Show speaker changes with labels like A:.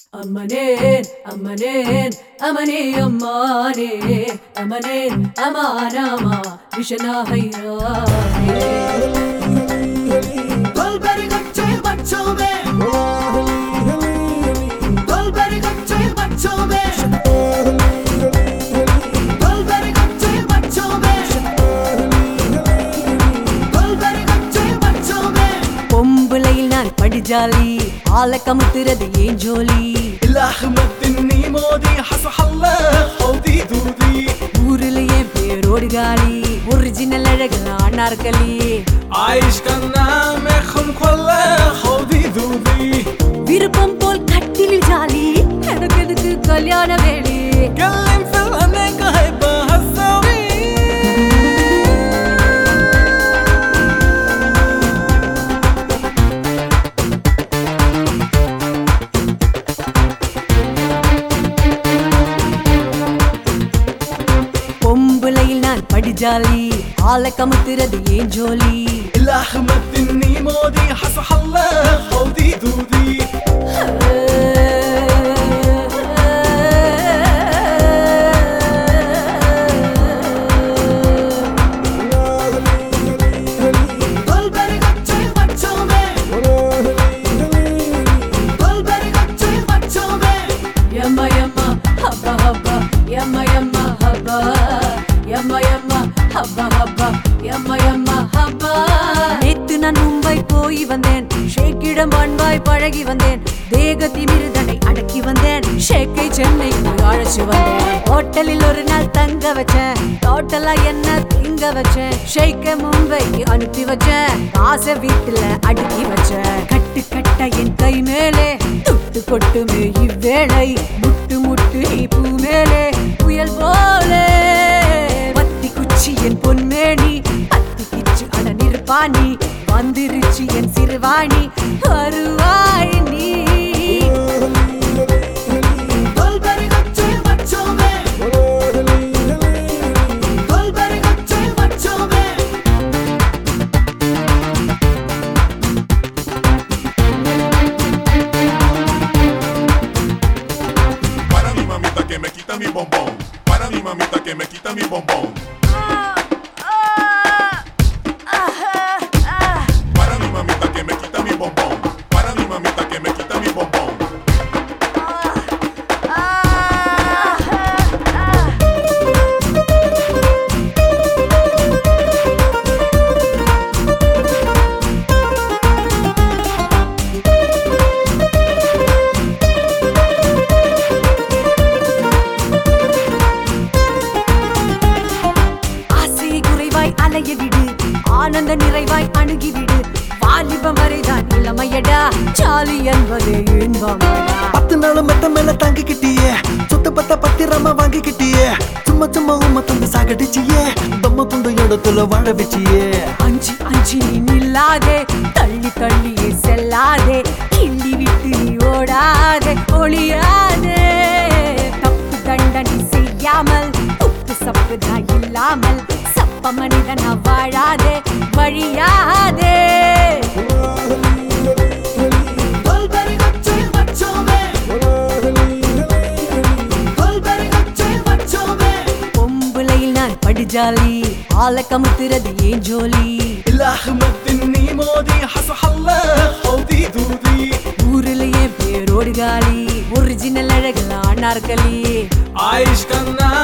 A: அம்மனேன் அம்மனேன் அமனே அம்மானே அமனேன் அமானாமா விஷனாகைரானே
B: Dolberi gocce facciome Dolberi gocce facciome Dolberi gocce facciome Dolberi gocce facciome
A: பொம்புலையில் நான் படிஜாலி ஆளை கமுத்துறது ஏன் ஜோலி
B: الأحمد إني ماضي حصح الله حوضي دودي
A: ஊருல என் பேரோடு காலி ஒரிஜினல் அழகு அனார்களி
B: عايش كان نعمخهم كله حوضي دودي
A: விருப்பம் போல் கட்டிலில் ஜாலி எனக்கு எதுக்கு கல்யாண வேலி
B: كلم في الأنك هيبقى هالسوي
A: பொம்புலையில் நான் படிஜாலி ஆளை கமுத்துறது ஏன் ஜோலி
B: الأحمد إني ماضي حصح الله حوضي دودي Dolberi gocce facciome Dolberi gocce facciome
A: ಯಮ್ಮ ಯಮ್ಮ ಹಬ್ಬ ಹಬ್ಬ ಯಮ್ಮ ಯಮ್ಮ ಹಬ್ಬ ಯಮ್ಮ ಯಮ್ಮ ಹಬ್ಬ ಹಬ್ಬ ಯಮ್ಮ ಯಮ್ಮ ಹಬ್ಬ நேத்து நான் மும்பை போய் வந்தேன் ஷேக்கிடம் அன்பாய் பழகி வந்தேன் தேக திமிருதனை அடக்கி வந்தேன் ஷேக்கை சென்னைக்கு அழைச்சு வந்தேன் ஹோட்டலில் ஒரு நாள் தங்க வச்சேன் டோட்டலா என்ன திங்க வச்சேன் ஷேக்கை மும்பைக்கு அனுப்பி வச்சேன் காசை வீட்டுல அடுக்கி வச்சேன் கட்டு கட்ட என் கை மேலே துட்டு கொட்டுமே இவ்வேளை முட்டு முட்டு பூ மேலே புயல் போலே பத்தி குச்சி என் பொன்மேனி பத்தி கிச்சு அட நிற்பாணி வந்துருச்சு என் சிறுவாணி வருவாய் நீ
B: Dolberi gocce facciome Dolberi gocce facciome
C: Para mi mamita que me quita mi bombón. Para mi mamita que me quita mi bombón. Para mi mamita que me quita mi bombón. Para mi mamita que me quita mi bombón.
A: ஆசையை குறைவாய் அலைய விடு ஆனந்த நிறைவாய் அணுகிவிடு வாலிபம் வரைதான் இளமையடா சாலி என்பதே இன்பமடா
D: பத்து நாள் மெத்த மேல தாங்கிக்கிட்டியே சொத்து பத்த பத்திரமா வாங்கிக்கிட்டியே சும்மா சும்மா உம்ம துண்டு சாகடிச்சியே தம்ம துண்டு இடத்துல வாழ வச்சியே
A: அஞ்சு அஞ்சு நீ நில்லாதே தள்ளி தள்ளியே செல்லாதே கிள்ளி விட்டு நீ ஓடாதே ஒளியாதே தப்பு தண்டனை செய்யாமல் உப்பு சப்புதா இல்லாமல் சப்ப மனிதனா வாழாதே வழியாதே
B: Dolberi gocce facciome Dolberi gocce facciome
A: பொம்புலையில் நான் படிஜாலி ஆளை கமுத்துறது ஏன் ஜோலி
B: الأحمد إني ماضي حصح الله حوضي دودي
A: ஊருல என் பேரோடு காலி ஒரிஜினல் அழகுல அனார்களி
B: عايش كان